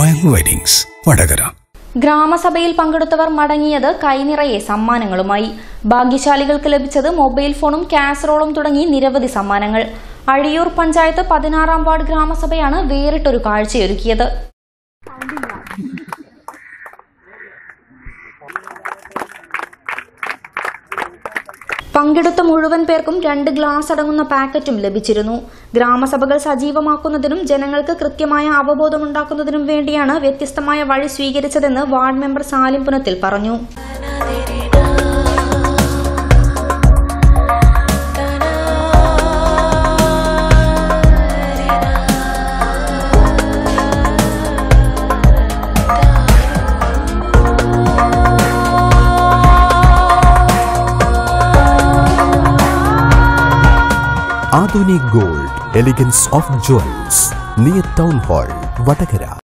royal weddings Vadakara ഗ്രാമസഭയിൽ പങ്കെടുത്തവർ മടങ്ങിയത് കൈനിറയെ സമ്മാനങ്ങളുമായി ഭാഗ്യശാലികൾക്ക് ലഭിച്ചത് മൊബൈൽ ഫോണും കാസറോളും തുടങ്ങി നിരവധി സമ്മാനങ്ങൾ അഴിയൂർ പഞ്ചായത്ത് പതിനാറാം വാർഡ് ഗ്രാമസഭയാണ് വേറിട്ടൊരു കാഴ്ചയൊരുക്കിയത് പങ്കെടുത്ത മുഴുവൻ പേർക്കും രണ്ട് ഗ്ലാസ് അടങ്ങുന്ന പാക്കറ്റും ലഭിച്ചിരുന്നു ഗ്രാമസഭകൾ സജീവമാക്കുന്നതിനും ജനങ്ങൾക്ക് കൃത്യമായ അവബോധമുണ്ടാക്കുന്നതിനും വേണ്ടിയാണ് വ്യത്യസ്തമായ വഴി സ്വീകരിച്ചതെന്ന് വാർഡ് മെമ്പർ സാലിം പുനത്തിൽ പറഞ്ഞു Adhunik gold elegance of jewels near town hall Vadakara